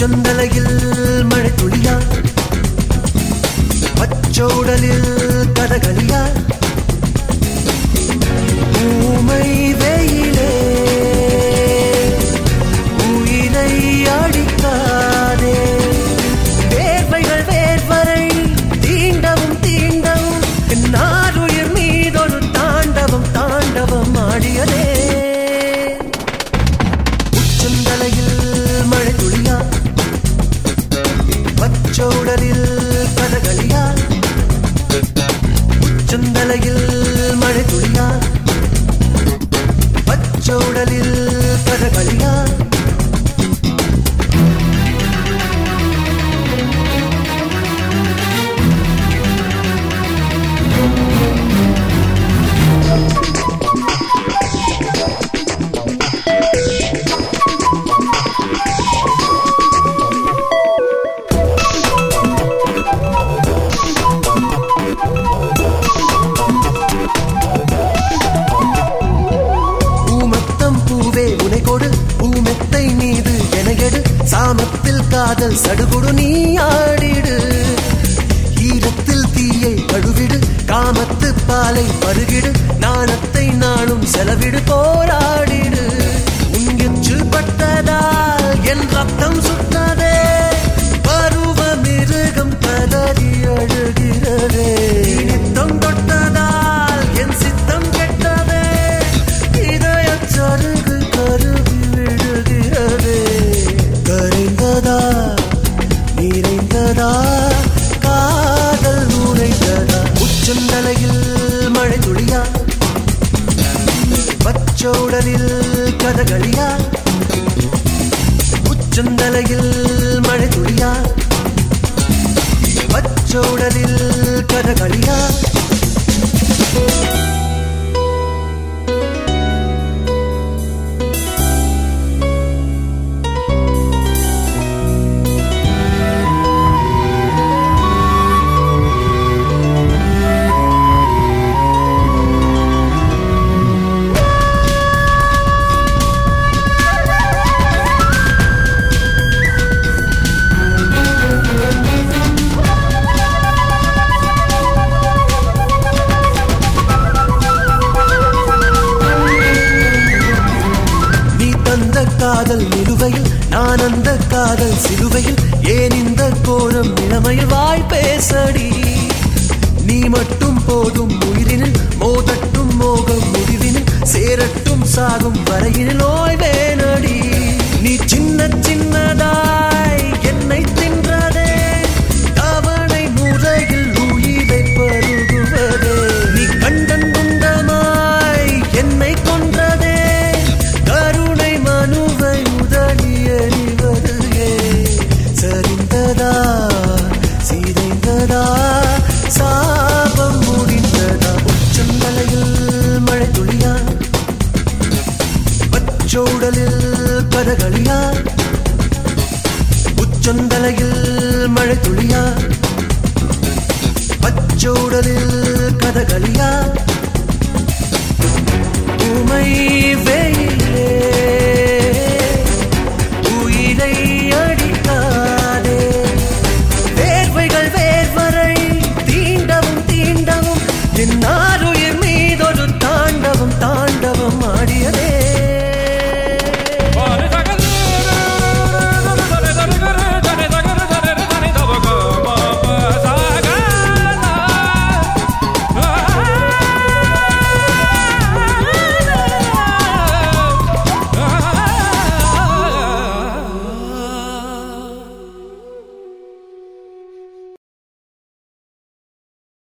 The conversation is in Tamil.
உச்சந்தலையில் மழை துளியா பச்சோடலில் கதகளியா ஊமை வெயிலே உயிரை அடிக்காதே வேர்வைகள் வேர்வரை தீண்டவும் தீண்டவும் நாடுயிர் மீதொரு தாண்டவம் தாண்டவம் ஆடியதே உச்சந்தலையில் மழை துளியா பச்சோடலில் கதகளியா உச்சந்தலையில் மழை துளியா பச்சோடலில் கதகளியா பூமத்தம் பூவே உனை கொடு பூமெத்தை மீது என எடு சாமத்தில் காதல் சடுகுடு நீ ஆடிடு ஈரத்தில் தீயை கழுவிடு காமத்து பாலை பருகிடு நாணத்தை நாளும் செலவிடு போராடிடு உங்கிச்சு பட்டதால் என் ரத்தம் சுட்டதே பருவ மிருகம் கதறி அழுகிறதே நித்தம் தொட்டதால் என் சித்தம் கெட்டதே இதயச் சருகு கருவி விழுகிறதே கரைந்ததா நிறைந்ததா காதல் நுழைந்ததா உச்சந்தலையில் மழை துளியா பச்சோடலில் கதகளியா உச்சந்தலையில் மழை துளியா பச்சோடலில் கதகளியா நீ தந்த காதல் நிலுவையில் நான் அந்த காதல் சிலுவையில் ஏன் இந்த கோலம் இளமையில் வாய் பேசடி நீ மட்டும் போதும் உயிரினில் மோதட்டும் மோகம் முடிவினில் சேரட்டும் சாகும் வரையினில் ஓய்வேனடி நீ சின்ன சின்னதாய் என்னை தின்றதே தவணை முறையில் உயிரை பருகுவதே நீ கண்டன் குண்டமாய் என்னை கொன்றதே கருணை மனுவை உதறி எறிவது ஏன்? சரிந்ததா சிதைந்ததா சாபம் முடிந்ததா உச்சந்தலையில் மழை துளியா பச்சோடலில் கதகளியா உச்சந்தலையில் மழை துளியா பச்சோடலில் கதகளியா உமை